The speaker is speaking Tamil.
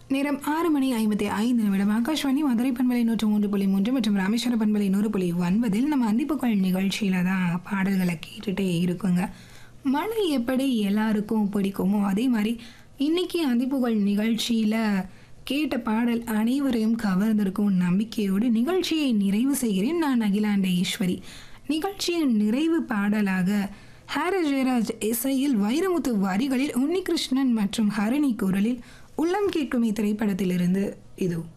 நேரம் ஆறு மணி ஐம்பத்தி ஐந்து நிமிடம் ஆகாஷ்வாணி மதுரை பண்பலை நூற்று மூன்று புள்ளி மூன்று மற்றும் ராமேஸ்வர பண்பலை நூறு புள்ளி ஒன்பதில் நம்ம அந்திப்புகள் நிகழ்ச்சியில தான் பாடல்களை கேட்டுட்டே இருக்குங்க மழை எப்படி எல்லாருக்கும் பிடிக்குமோ அதே மாதிரி இன்னைக்கு அந்திப்புகள் நிகழ்ச்சியில கேட்ட பாடல் அனைவரையும் கவர்ந்திருக்கும் நம்பிக்கையோடு நிகழ்ச்சியை நிறைவு செய்கிறேன் நான் அகிலாண்ட ஈஸ்வரி நிகழ்ச்சியின் நிறைவு பாடலாக ஹாரிஸ் ஜெயராஜ் இசையில் வைரமுத்து வரிகளில் உன்னிகிருஷ்ணன் மற்றும் ஹரணி குரலில் உள்ளம் கேட்கும் இத்திரைப்படத்திலிருந்து இது